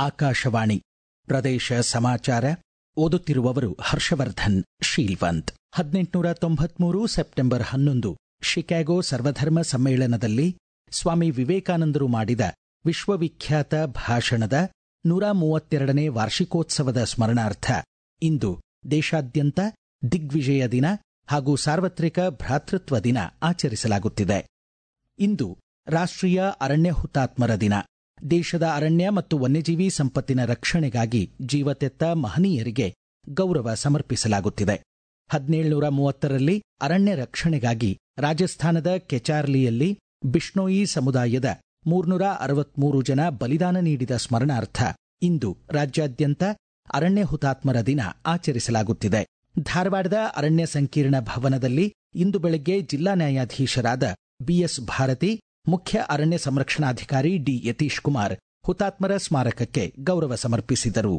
ಆಕಾಶವಾಣಿ ಪ್ರದೇಶ ಸಮಾಚಾರ ಓದುತ್ತಿರುವವರು ಹರ್ಷವರ್ಧನ್ ಶೀಲ್ವಂತ್ ಹದಿನೆಂಟುನೂರ ತೊಂಬತ್ಮೂರು ಸೆಪ್ಟೆಂಬರ್ ಹನ್ನೊಂದು ಶಿಕಾಗೋ ಸರ್ವಧರ್ಮ ಸಮ್ಮೇಳನದಲ್ಲಿ ಸ್ವಾಮಿ ವಿವೇಕಾನಂದರು ಮಾಡಿದ ವಿಶ್ವವಿಖ್ಯಾತ ಭಾಷಣದ ನೂರ ಮೂವತ್ತೆರಡನೇ ವಾರ್ಷಿಕೋತ್ಸವದ ಸ್ಮರಣಾರ್ಥ ಇಂದು ದೇಶಾದ್ಯಂತ ದಿಗ್ವಿಜಯ ದಿನ ಹಾಗೂ ಸಾರ್ವತ್ರಿಕ ಭ್ರಾತೃತ್ವ ದಿನ ಆಚರಿಸಲಾಗುತ್ತಿದೆ ಇಂದು ರಾಷ್ಟ್ರೀಯ ಅರಣ್ಯ ಹುತಾತ್ಮರ ದಿನ ದೇಶದ ಅರಣ್ಯ ಮತ್ತು ವನ್ಯಜೀವಿ ಸಂಪತ್ತಿನ ರಕ್ಷಣೆಗಾಗಿ ಜೀವತೆತ್ತ ಮಹನೀಯರಿಗೆ ಗೌರವ ಸಮರ್ಪಿಸಲಾಗುತ್ತಿದೆ ಹದಿನೇಳುನೂರ ಮೂವತ್ತರಲ್ಲಿ ಅರಣ್ಯ ರಕ್ಷಣೆಗಾಗಿ ರಾಜಸ್ಥಾನದ ಕೆಚಾರ್ಲಿಯಲ್ಲಿ ಬಿಷ್ಣೋಯಿ ಸಮುದಾಯದ ಮೂರ್ನೂರ ಅರವತ್ಮೂರು ಜನ ಬಲಿದಾನ ನೀಡಿದ ಸ್ಮರಣಾರ್ಥ ಇಂದು ರಾಜ್ಯಾದ್ಯಂತ ಅರಣ್ಯ ಹುತಾತ್ಮರ ದಿನ ಆಚರಿಸಲಾಗುತ್ತಿದೆ ಧಾರವಾಡದ ಅರಣ್ಯ ಸಂಕೀರ್ಣ ಭವನದಲ್ಲಿ ಇಂದು ಬೆಳಗ್ಗೆ ಜಿಲ್ಲಾ ನ್ಯಾಯಾಧೀಶರಾದ ಬಿಎಸ್ ಭಾರತಿ ಮುಖ್ಯ ಅರಣ್ಯ ಸಂರಕ್ಷಣಾಧಿಕಾರಿ ಡಿ ಯತೀಶ್ ಕುಮಾರ್ ಹುತಾತ್ಮರ ಸ್ಮಾರಕಕ್ಕೆ ಗೌರವ ಸಮರ್ಪಿಸಿದರು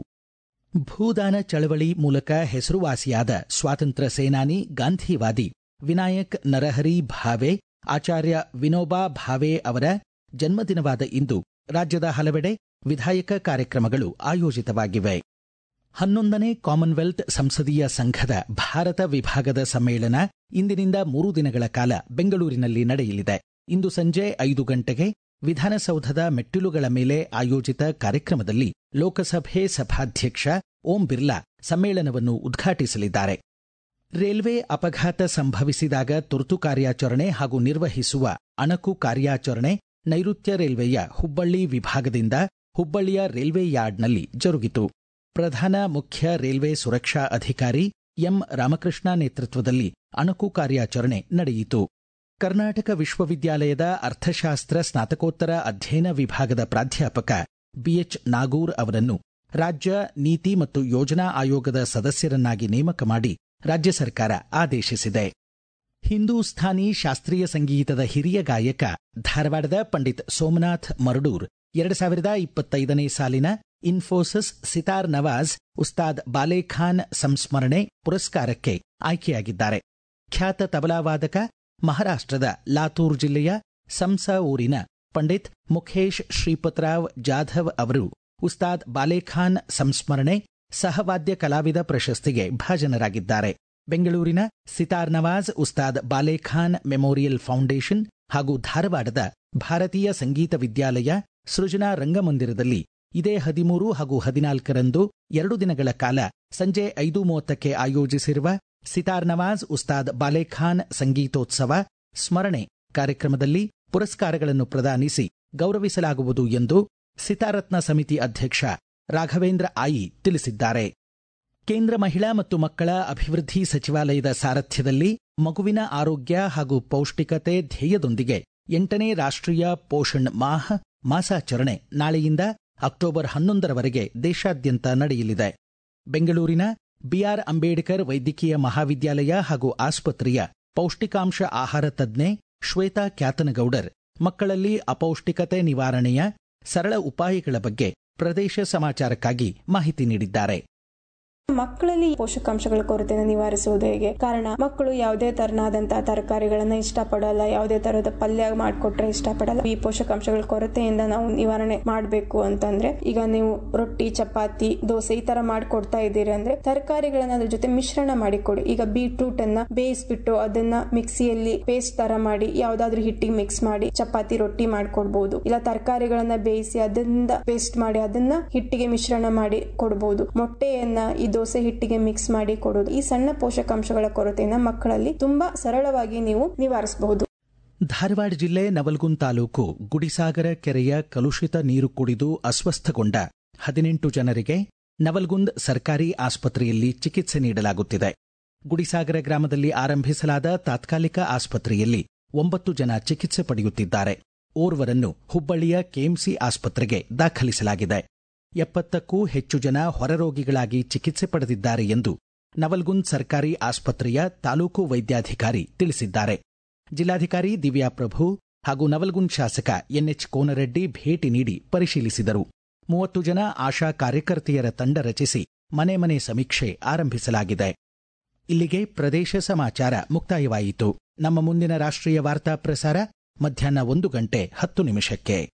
ಭೂದಾನ ಚಳವಳಿ ಮೂಲಕ ಹೆಸರುವಾಸಿಯಾದ ಸ್ವಾತಂತ್ರ್ಯ ಸೇನಾನಿ ಗಾಂಧಿವಾದಿ ವಿನಾಯಕ್ ನರಹರಿ ಭಾವೆ ಆಚಾರ್ಯ ವಿನೋಬಾ ಭಾವೆ ಅವರ ಜನ್ಮದಿನವಾದ ಇಂದು ರಾಜ್ಯದ ಹಲವೆಡೆ ವಿಧಾಯಕ ಕಾರ್ಯಕ್ರಮಗಳು ಆಯೋಜಿತವಾಗಿವೆ ಹನ್ನೊಂದನೇ ಕಾಮನ್ವೆಲ್ತ್ ಸಂಸದೀಯ ಸಂಘದ ಭಾರತ ವಿಭಾಗದ ಸಮ್ಮೇಳನ ಇಂದಿನಿಂದ ಮೂರು ದಿನಗಳ ಕಾಲ ಬೆಂಗಳೂರಿನಲ್ಲಿ ನಡೆಯಲಿದೆ ಇಂದು ಸಂಜೆ ಐದು ಗಂಟೆಗೆ ವಿಧಾನಸೌಧದ ಮೆಟ್ಟಿಲುಗಳ ಮೇಲೆ ಆಯೋಜಿತ ಕಾರ್ಯಕ್ರಮದಲ್ಲಿ ಲೋಕಸಭೆ ಸಭಾಧ್ಯಕ್ಷ ಓಂ ಬಿರ್ಲಾ ಸಮ್ಮೇಳನವನ್ನು ಉದ್ಘಾಟಿಸಲಿದ್ದಾರೆ ರೈಲ್ವೆ ಅಪಘಾತ ಸಂಭವಿಸಿದಾಗ ತುರ್ತು ಕಾರ್ಯಾಚರಣೆ ಹಾಗೂ ನಿರ್ವಹಿಸುವ ಅಣಕು ಕಾರ್ಯಾಚರಣೆ ನೈಋತ್ಯ ರೈಲ್ವೆಯ ಹುಬ್ಬಳ್ಳಿ ವಿಭಾಗದಿಂದ ಹುಬ್ಬಳ್ಳಿಯ ರೈಲ್ವೆ ಯಾರ್ಡ್ನಲ್ಲಿ ಜರುಗಿತು ಪ್ರಧಾನ ಮುಖ್ಯ ರೈಲ್ವೆ ಸುರಕ್ಷಾ ಅಧಿಕಾರಿ ಎಂ ರಾಮಕೃಷ್ಣ ನೇತೃತ್ವದಲ್ಲಿ ಅಣಕು ಕಾರ್ಯಾಚರಣೆ ನಡೆಯಿತು ಕರ್ನಾಟಕ ವಿಶ್ವವಿದ್ಯಾಲಯದ ಅರ್ಥಶಾಸ್ತ್ರ ಸ್ನಾತಕೋತ್ತರ ಅಧ್ಯಯನ ವಿಭಾಗದ ಪ್ರಾಧ್ಯಾಪಕ ಬಿಎಚ್ ನಾಗೂರ್ ಅವರನ್ನು ರಾಜ್ಯ ನೀತಿ ಮತ್ತು ಯೋಜನಾ ಆಯೋಗದ ಸದಸ್ಯರನ್ನಾಗಿ ನೇಮಕ ಮಾಡಿ ರಾಜ್ಯ ಸರ್ಕಾರ ಆದೇಶಿಸಿದೆ ಹಿಂದೂಸ್ಥಾನಿ ಶಾಸ್ತ್ರೀಯ ಸಂಗೀತದ ಹಿರಿಯ ಗಾಯಕ ಧಾರವಾಡದ ಪಂಡಿತ್ ಸೋಮನಾಥ್ ಮರಡೂರ್ ಎರಡು ಸಾವಿರದ ಇಪ್ಪತ್ತೈದನೇ ಸಾಲಿನ ಇನ್ಫೋಸಿಸ್ ಸಿತಾರ್ ನವಾಜ್ ಉಸ್ತಾದ್ ಬಾಲೇಖಾನ್ ಸಂಸ್ಮರಣೆ ಪುರಸ್ಕಾರಕ್ಕೆ ಆಯ್ಕೆಯಾಗಿದ್ದಾರೆ ಖ್ಯಾತ ತಬಲಾವಾದಕ ಮಹಾರಾಷ್ಟ್ರದ ಲಾತೂರ್ ಜಿಲ್ಲೆಯ ಸಂಸಾ ಊರಿನ ಪಂಡಿತ್ ಮುಖೇಶ್ ಶ್ರೀಪತ್ರಾವ್ ಜಾಧವ್ ಅವರು ಉಸ್ತಾದ್ ಬಾಲೇಖಾನ್ ಸಂಸ್ಮರಣೆ ಸಹವಾದ್ಯ ಕಲಾವಿದ ಪ್ರಶಸ್ತಿಗೆ ಭಾಜನರಾಗಿದ್ದಾರೆ ಬೆಂಗಳೂರಿನ ಸಿತಾರ್ ನವಾಜ್ ಉಸ್ತಾದ್ ಬಾಲೇಖಾನ್ ಮೆಮೋರಿಯಲ್ ಫೌಂಡೇಶನ್ ಹಾಗೂ ಧಾರವಾಡದ ಭಾರತೀಯ ಸಂಗೀತ ವಿದ್ಯಾಲಯ ಸೃಜನಾ ರಂಗಮಂದಿರದಲ್ಲಿ ಇದೇ ಹದಿಮೂರು ಹಾಗೂ ಹದಿನಾಲ್ಕರಂದು ಎರಡು ದಿನಗಳ ಕಾಲ ಸಂಜೆ ಐದು ಮೂವತ್ತಕ್ಕೆ ಆಯೋಜಿಸಿರುವ ಸಿತಾರ್ ನವಾಜ್ ಉಸ್ತಾದ್ ಬಾಲೇಖಾನ್ ಸಂಗೀತೋತ್ಸವ ಸ್ಮರಣೆ ಕಾರ್ಯಕ್ರಮದಲ್ಲಿ ಪುರಸ್ಕಾರಗಳನ್ನು ಪ್ರದಾನಿಸಿ ಗೌರವಿಸಲಾಗುವುದು ಎಂದು ಸಿತಾರತ್ನ ಸಮಿತಿ ಅಧ್ಯಕ್ಷ ರಾಘವೇಂದ್ರ ಆಯಿ ತಿಳಿಸಿದ್ದಾರೆ ಕೇಂದ್ರ ಮಹಿಳಾ ಮತ್ತು ಮಕ್ಕಳ ಅಭಿವೃದ್ಧಿ ಸಚಿವಾಲಯದ ಸಾರಥ್ಯದಲ್ಲಿ ಮಗುವಿನ ಆರೋಗ್ಯ ಹಾಗೂ ಪೌಷ್ಟಿಕತೆ ಧ್ಯೇಯದೊಂದಿಗೆ ಎಂಟನೇ ರಾಷ್ಟ್ರೀಯ ಪೋಷಣ್ ಮಾಹ್ ಮಾಸಾಚರಣೆ ನಾಳೆಯಿಂದ ಅಕ್ಟೋಬರ್ ಹನ್ನೊಂದರವರೆಗೆ ದೇಶಾದ್ಯಂತ ನಡೆಯಲಿದೆ ಬೆಂಗಳೂರಿನ ಬಿಆರ್ ಅಂಬೇಡ್ಕರ್ ವೈದ್ಯಕೀಯ ಮಹಾವಿದ್ಯಾಲಯ ಹಾಗೂ ಆಸ್ಪತ್ರೆಯ ಪೌಷ್ಟಿಕಾಂಶ ಆಹಾರ ತಜ್ಞೆ ಶ್ವೇತಾ ಕ್ಯಾತನಗೌಡರ್ ಮಕ್ಕಳಲ್ಲಿ ಅಪೌಷ್ಟಿಕತೆ ನಿವಾರಣೆಯ ಸರಳ ಉಪಾಯಗಳ ಬಗ್ಗೆ ಪ್ರದೇಶ ಸಮಾಚಾರಕ್ಕಾಗಿ ಮಾಹಿತಿ ನೀಡಿದ್ದಾರೆ ಮಕ್ಕಳಲ್ಲಿ ಪೋಷಕಾಂಶಗಳ ಕೊರತೆಯನ್ನು ನಿವಾರಿಸುವುದು ಹೇಗೆ ಕಾರಣ ಮಕ್ಕಳು ಯಾವುದೇ ತರನಾದಂತಹ ತರಕಾರಿಗಳನ್ನ ಇಷ್ಟಪಡಲ್ಲ ಯಾವುದೇ ತರಹದ ಪಲ್ಯ ಮಾಡಿಕೊಟ್ರೆ ಇಷ್ಟಪಡಲ್ಲ ಈ ಪೋಷಕಾಂಶಗಳ ಕೊರತೆಯಿಂದ ನಾವು ನಿವಾರಣೆ ಮಾಡಬೇಕು ಅಂತಂದ್ರೆ ಈಗ ನೀವು ರೊಟ್ಟಿ ಚಪಾತಿ ದೋಸೆ ಈ ತರ ಮಾಡ್ಕೊಡ್ತಾ ಇದ್ದೀರಿ ಅಂದ್ರೆ ತರಕಾರಿಗಳನ್ನ ಅದ್ರ ಜೊತೆ ಮಿಶ್ರಣ ಮಾಡಿ ಕೊಡಿ ಈಗ ಬೀಟ್ರೂಟ್ ಅನ್ನ ಬೇಯಿಸ್ಬಿಟ್ಟು ಅದನ್ನ ಮಿಕ್ಸಿಯಲ್ಲಿ ಪೇಸ್ಟ್ ತರ ಮಾಡಿ ಯಾವ್ದಾದ್ರು ಹಿಟ್ಟಿಗೆ ಮಿಕ್ಸ್ ಮಾಡಿ ಚಪಾತಿ ರೊಟ್ಟಿ ಮಾಡ್ಕೊಡ್ಬಹುದು ಇಲ್ಲ ತರಕಾರಿಗಳನ್ನ ಬೇಯಿಸಿ ಅದರಿಂದ ಪೇಸ್ಟ್ ಮಾಡಿ ಅದನ್ನ ಹಿಟ್ಟಿಗೆ ಮಿಶ್ರಣ ಮಾಡಿ ಕೊಡಬಹುದು ಮೊಟ್ಟೆಯನ್ನ ಈ ದೋಸೆ ಹಿಟ್ಟಿಗೆ ಮಿಕ್ಸ್ ಮಾಡಿ ಕೊಡೋದು ಈ ಸಣ್ಣ ಪೋಷಕಾಂಶಗಳ ಕೊರತೆಯನ್ನು ಮಕ್ಕಳಲ್ಲಿ ತುಂಬಾ ಸರಳವಾಗಿ ನೀವು ನಿವಾರಿಸಬಹುದು ಧಾರವಾಡ ಜಿಲ್ಲೆ ನವಲ್ಗುಂದ್ ತಾಲೂಕು ಗುಡಿಸಾಗರ ಕೆರೆಯ ಕಲುಷಿತ ನೀರು ಕುಡಿದು ಅಸ್ವಸ್ಥಗೊಂಡ ಹದಿನೆಂಟು ಜನರಿಗೆ ನವಲ್ಗುಂದ್ ಸರ್ಕಾರಿ ಆಸ್ಪತ್ರೆಯಲ್ಲಿ ಚಿಕಿತ್ಸೆ ನೀಡಲಾಗುತ್ತಿದೆ ಗುಡಿಸಾಗರ ಗ್ರಾಮದಲ್ಲಿ ಆರಂಭಿಸಲಾದ ತಾತ್ಕಾಲಿಕ ಆಸ್ಪತ್ರೆಯಲ್ಲಿ ಒಂಬತ್ತು ಜನ ಚಿಕಿತ್ಸೆ ಪಡೆಯುತ್ತಿದ್ದಾರೆ ಓರ್ವರನ್ನು ಹುಬ್ಬಳ್ಳಿಯ ಕೆಎಂಸಿ ಆಸ್ಪತ್ರೆಗೆ ದಾಖಲಿಸಲಾಗಿದೆ ಎಪ್ಪತ್ತಕ್ಕೂ ಹೆಚ್ಚು ಜನ ಹೊರರೋಗಿಗಳಾಗಿ ಚಿಕಿತ್ಸೆ ಪಡೆದಿದ್ದಾರೆ ಎಂದು ನವಲ್ಗುಂದ್ ಸರ್ಕಾರಿ ಆಸ್ಪತ್ರೆಯ ತಾಲೂಕು ವೈದ್ಯಾಧಿಕಾರಿ ತಿಳಿಸಿದ್ದಾರೆ ಜಿಲ್ಲಾಧಿಕಾರಿ ದಿವ್ಯಾ ಪ್ರಭು ಹಾಗೂ ನವಲ್ಗುಂದ್ ಶಾಸಕ ಎನ್ಎಚ್ ಕೋನರೆಡ್ಡಿ ಭೇಟಿ ನೀಡಿ ಪರಿಶೀಲಿಸಿದರು ಮೂವತ್ತು ಜನ ಆಶಾ ಕಾರ್ಯಕರ್ತೆಯರ ತಂಡ ರಚಿಸಿ ಮನೆ ಮನೆ ಸಮೀಕ್ಷೆ ಆರಂಭಿಸಲಾಗಿದೆ ಇಲ್ಲಿಗೆ ಪ್ರದೇಶ ಸಮಾಚಾರ ಮುಕ್ತಾಯವಾಯಿತು ನಮ್ಮ ಮುಂದಿನ ರಾಷ್ಟ್ರೀಯ ವಾರ್ತಾ ಪ್ರಸಾರ ಮಧ್ಯಾಹ್ನ ಒಂದು ಗಂಟೆ ಹತ್ತು ನಿಮಿಷಕ್ಕೆ